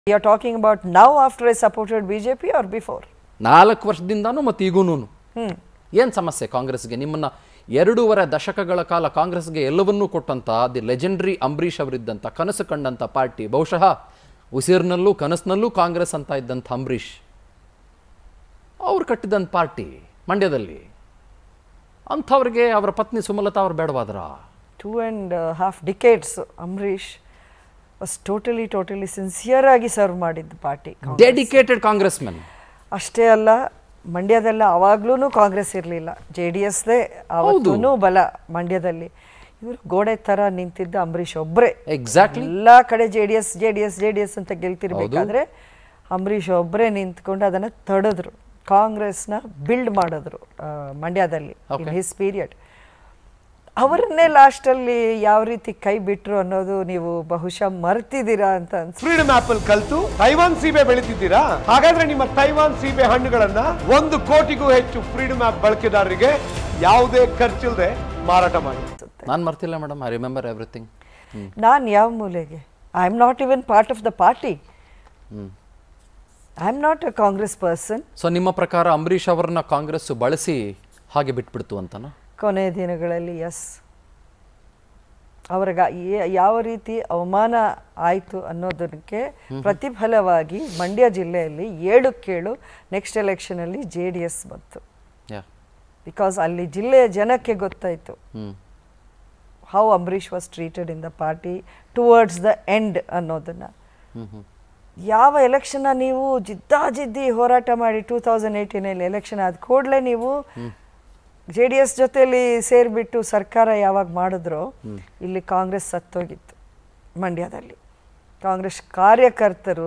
You're talking about now after I supported BJP or before? ನಾಲ್ಕು ವರ್ಷದಿಂದಾನು ಮತ್ತು ಈಗೂನು Hmm. ಏನು ಸಮಸ್ಯೆ ಕಾಂಗ್ರೆಸ್ಗೆ ನಿಮ್ಮನ್ನ ಎರಡೂವರೆ ದಶಕಗಳ ಕಾಲ ಕಾಂಗ್ರೆಸ್ಗೆ ಎಲ್ಲವನ್ನೂ ಕೊಟ್ಟಂತ ದಿ ಲೆಜೆಂಡ್ರಿ ಅಂಬರೀಷ್ ಅವರಿದ್ದಂಥ ಕನಸು ಕಂಡಂಥ ಪಾರ್ಟಿ ಬಹುಶಃ ಉಸಿರಿನಲ್ಲೂ ಕನಸಿನಲ್ಲೂ ಕಾಂಗ್ರೆಸ್ ಅಂತ ಇದ್ದಂಥ ಅಂಬರೀಷ್ ಅವ್ರು ಕಟ್ಟಿದಂಥ ಪಾರ್ಟಿ ಮಂಡ್ಯದಲ್ಲಿ ಅಂಥವ್ರಿಗೆ ಅವರ ಪತ್ನಿ ಸುಮಲತಾ ಅವ್ರು ಬೇಡವಾದ್ರ Two and a half decades, Amrish was totally, totally sincere ಆಗಿ ಸರ್ವ್ ಮಾಡಿದ್ದು ಪಾರ್ಟಿ ಡೆಡಿಕೇಟೆಡ್ ಕಾಂಗ್ರೆಸ್ ಮೆನ್ ಅಷ್ಟೇ ಅಲ್ಲ ಮಂಡ್ಯದಲ್ಲ ಅವಾಗ್ಲೂ ಕಾಂಗ್ರೆಸ್ ಇರಲಿಲ್ಲ ಜೆ ಡಿ ಎಸ್ದೇ ಅವತ್ತೂ ಬಲ ಮಂಡ್ಯದಲ್ಲಿ ಇವರು ಗೋಡೆ ಥರ ನಿಂತಿದ್ದ ಅಂಬರೀಷ್ ಒಬ್ಬರೇ ಎಕ್ಸಾಕ್ಟ್ಲಿ ಎಲ್ಲ ಕಡೆ J D S J D S J D S ಅಂತ ಗೆಲ್ತಿರ್ಬೇಕಾದ್ರೆ ಅಂಬರೀಷ್ ಒಬ್ಬರೇ ನಿಂತ್ಕೊಂಡು ಅದನ್ನು ತಡೆದ್ರು ಕಾಂಗ್ರೆಸ್ನ ಬಿಲ್ಡ್ ಮಾಡಿದ್ರು ಆ, ಮಂಡ್ಯದಲ್ಲಿ ಇನ್ ಹಿಸ್ ಪೀರಿಯಡ್ ಅವರನ್ನೇ ಲಾಸ್ಟಲ್ಲಿ ಯಾವ ರೀತಿ ಕೈ ಬಿಟ್ರು ಅನ್ನೋದು ನೀವು ಬಹುಶಃ ಮರ್ತಿದ್ದೀರಾ ಅಂತ ಅನ್ಸುತ್ತೆ ಫ್ರೀಡಮ್ ಆಪ್ ಅಲ್ಲಿ ಕಲ್ತು ತೈವಾನ್ ಸೀಬೆ ಬೆಳಿತಿದ್ದೀರಾ ಹಾಗಾದ್ರೆ ನಿಮ್ಮ ತೈವಾನ್ ಸೀಬೆ ಹಣ್ಣುಗಳನ್ನ ಒಂದು ಕೋಟಿಗೂ ಹೆಚ್ಚು ಫ್ರೀಡಮ್ ಆಪ್ ಬಳಕೆದಾರರಿಗೆ ಯಾವುದೇ ಖರ್ಚಿಲ್ಲದೆ ಮಾರಾಟ ಮಾಡಿ ನಾನು ಮರ್ತಿಲ್ಲ ಮೇಡಮ್ ಐ ರಿಮೆಂಬರ್ ಎವ್ರಿಥಿಂಗ್ ನಾನು ಯಾವ ಮೂಲೆಗೆ I am not even part of the party I am not a Congress person so ನಿಮ್ಮ ಪ್ರಕಾರ ಅಂಬರೀಷ್ ಅವರನ್ನ ಕಾಂಗ್ರೆಸ್ ಬಳಸಿ ಹಾಗೆ ಬಿಟ್ಬಿಡ್ತು ಅಂತನಾ ಕೊನೆಯ ದಿನಗಳಲ್ಲಿ ಎಸ್ ಅವ್ರಿಗೆ ಏ- ಯಾವ ರೀತಿ ಅವಮಾನ ಆಯಿತು ಅನ್ನೋದಕ್ಕೆ ಪ್ರತಿಫಲವಾಗಿ ಮಂಡ್ಯ ಜಿಲ್ಲೆಯಲ್ಲಿ ಏಳಕ್ಕೇಳು ನೆಕ್ಸ್ಟ್ ಎಲೆಕ್ಷನಲ್ಲಿ ಜೆ ಡಿ ಎಸ್ ಬಂತು ಯಾ ಬಿಕಾಸ್ ಅಲ್ಲಿ ಜಿಲ್ಲೆಯ ಜನಕ್ಕೆ ಗೊತ್ತಾಯಿತು hmm how Ambareesh was treated in the party towards the end ಅನ್ನೋದನ್ನು ಹ್ಮ್ ಹ್ಮ್ ಯಾವ ಎಲೆಕ್ಷನ್ನ ನೀವು ಜಿದ್ದಾಜಿದ್ದಿ ಹೋರಾಟ ಮಾಡಿ ಟೂ ತೌಸಂಡ್ ಏಯ್ಟೀನಲ್ಲಿ ಎಲೆಕ್ಷನ್ ಆದ ಕೂಡಲೇ ನೀವು ಜೆ ಡಿ ಎಸ್ ಜೊತೆಲಿ ಸೇರಿಬಿಟ್ಟು ಸರ್ಕಾರ ಯಾವಾಗ ಮಾಡಿದ್ರೋ ಇಲ್ಲಿ ಕಾಂಗ್ರೆಸ್ ಸತ್ತೋಗಿತ್ತು ಮಂಡ್ಯದಲ್ಲಿ ಕಾಂಗ್ರೆಸ್ ಕಾರ್ಯಕರ್ತರು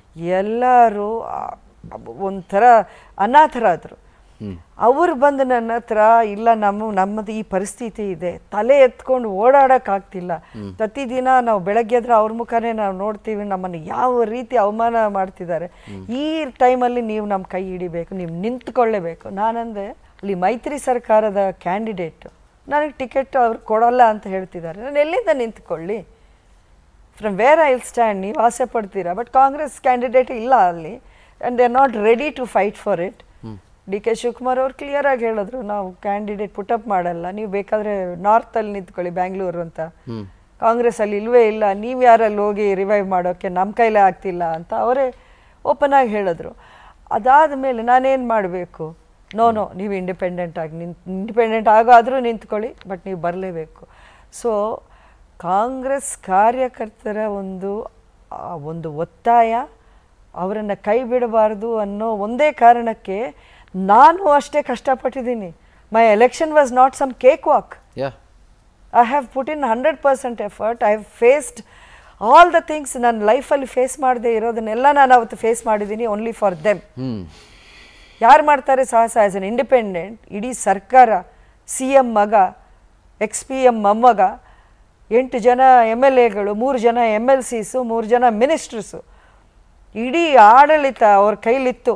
ಎಲ್ಲರೂ ಆ, ಒಂಥರ ಅನಾಥರಾದರು ಅವ್ರು ಬಂದು ನನ್ನ ಹತ್ರ ಇಲ್ಲ ನಮ್ಮ ನಮ್ಮದು ಈ ಪರಿಸ್ಥಿತಿ ಇದೆ ತಲೆ ಎತ್ಕೊಂಡು ಓಡಾಡೋಕ್ಕಾಗ್ತಿಲ್ಲ ಪ್ರತಿದಿನ ನಾವು ಬೆಳಗ್ಗೆ ಎದ್ರೆ ಅವ್ರ ಮುಖನೇ ನಾವು ನೋಡ್ತೀವಿ ನಮ್ಮನ್ನು ಯಾವ ರೀತಿ ಅವಮಾನ ಮಾಡ್ತಿದ್ದಾರೆ ಈ ಟೈಮಲ್ಲಿ ನೀವು ನಮ್ಮ ಕೈ ಹಿಡಿಬೇಕು ನೀವು ನಿಂತ್ಕೊಳ್ಳೇಬೇಕು ನಾನಂದೆ ಅಲ್ಲಿ ಮೈತ್ರಿ ಸರ್ಕಾರದ ಕ್ಯಾಂಡಿಡೇಟ್ ನನಗೆ ಟಿಕೆಟ್ ಅವ್ರು ಕೊಡಲ್ಲ ಅಂತ ಹೇಳ್ತಿದ್ದಾರೆ ನಾನು ಎಲ್ಲಿಂದ ನಿಂತ್ಕೊಳ್ಳಿ ಫ್ರಮ್ ವೇರ್ ಐ ಸ್ಟ್ಯಾಂಡ್ ನೀವು ಆಸೆ ಪಡ್ತೀರಾ ಬಟ್ ಕಾಂಗ್ರೆಸ್ ಕ್ಯಾಂಡಿಡೇಟ್ ಇಲ್ಲ ಅಲ್ಲಿ and they are not ready to fight for it D K Shivakumar ಅವ್ರು ಕ್ಲಿಯರ್ ಆಗಿ ಹೇಳಿದ್ರು ನಾವು ಕ್ಯಾಂಡಿಡೇಟ್ ಪುಟಪ್ ಮಾಡಲ್ಲ ನೀವು ಬೇಕಾದ್ರೆ ನಾರ್ತಲ್ಲಿ ನಿಂತ್ಕೊಳ್ಳಿ ಬ್ಯಾಂಗ್ಳೂರು ಅಂತ ಕಾಂಗ್ರೆಸ್ ಅಲ್ಲಿ ಇಲ್ವೇ ಇಲ್ಲ ನೀವು ಯಾರಲ್ಲಿ ಹೋಗಿ ರಿವೈವ್ ಮಾಡೋಕ್ಕೆ ನಮ್ಮ ಕೈಲೇ ಆಗ್ತಿಲ್ಲ ಅಂತ ಅವರೇ ಓಪನ್ ಆಗಿ ಹೇಳಿದ್ರು ಅದಾದ ಮೇಲೆ ನಾನೇನು ಮಾಡಬೇಕು ನೋ ನೋ ನೀವು ಇಂಡಿಪೆಂಡೆಂಟ್ ಆಗಿ ನಿಂತ್ ಇಂಡಿಪೆಂಡೆಂಟ್ ಆಗಾದರೂ ನಿಂತ್ಕೊಳ್ಳಿ ಬಟ್ ನೀವು ಬರಲೇಬೇಕು ಸೊ ಕಾಂಗ್ರೆಸ್ ಕಾರ್ಯಕರ್ತರ ಒಂದು ಆ, ಒಂದು ಒತ್ತಾಯ ಅವರನ್ನು ಕೈ ಬಿಡಬಾರ್ದು ಅನ್ನೋ ಒಂದೇ ಕಾರಣಕ್ಕೆ ನಾನು ಅಷ್ಟೇ ಕಷ್ಟಪಟ್ಟಿದ್ದೀನಿ my election was not some cakewalk yeah I have put in hundred percent effort I have faced all the things ನನ್ನ ಲೈಫಲ್ಲಿ ಫೇಸ್ ಮಾಡದೇ ಇರೋದನ್ನೆಲ್ಲ ನಾನು ಅವತ್ತು ಫೇಸ್ ಮಾಡಿದ್ದೀನಿ ಓನ್ಲಿ ಫಾರ್ ದೆಮ್ ಹ್ಮ್ ಯಾರು ಮಾಡ್ತಾರೆ ಸಾಹಸ ಆ್ಯಸ್ ಅನ್ ಇಂಡಿಪೆಂಡೆಂಟ್ ಇಡೀ ಸರ್ಕಾರ ಸಿ ಎಮ್ ಮಗ ಎಕ್ಸ್ ಪಿ ಎಮ್ ಮೊಮ್ಮಗ ಎಂಟು ಜನ ಎಮ್ ಎಲ್ ಎಗಳು ಮೂರು ಜನ ಎಮ್ ಎಲ್ ಸಿಸು ಮೂರು ಜನ ಮಿನಿಸ್ಟ್ರಸ್ಸು ಇಡೀ ಆಡಳಿತ ಅವ್ರ ಕೈಲಿತ್ತು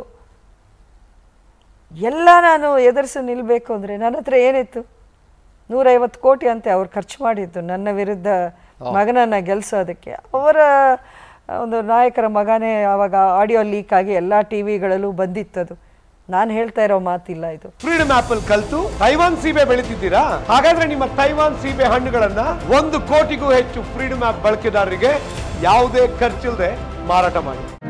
ಎಲ್ಲ ನಾನು ಎದುರಿಸಿ ನಿಲ್ಲಬೇಕು ಅಂದರೆ ನನ್ನ ಹತ್ರ ಏನಿತ್ತು ನೂರೈವತ್ತು ಕೋಟಿ ಅಂತೆ ಅವ್ರು ಖರ್ಚು ಮಾಡಿದ್ದು ನನ್ನ ವಿರುದ್ಧ ಮಗನನ್ನು ಗೆಲ್ಲಿಸೋದಕ್ಕೆ ಅವರ ಒಂದು ನಾಯಕರ ಮಗನೇ ಆವಾಗ ಆಡಿಯೋ ಲೀಕ್ ಆಗಿ ಎಲ್ಲ ಟಿ ವಿಗಳಲ್ಲೂ ಬಂದಿತ್ತದು ನಾನು ಹೇಳ್ತಾ ಇರೋ ಮಾತಿಲ್ಲ ಇದು ಫ್ರೀಡಮ್ ಆಪ್ ಅಲ್ಲಿ ಕಲ್ತು ತೈವಾನ್ ಸೀಬೆ ಬೆಳಿತಿದ್ದೀರಾ ಹಾಗಾದ್ರೆ ನಿಮ್ಮ ತೈವಾನ್ ಸೀಬೆ ಹಣ್ಣುಗಳನ್ನ ಒಂದು ಕೋಟಿಗೂ ಹೆಚ್ಚು ಫ್ರೀಡಮ್ ಆಪ್ ಬಳಕೆದಾರರಿಗೆ ಯಾವುದೇ ಖರ್ಚಿಲ್ಲದೆ ಮಾರಾಟ ಮಾಡಿ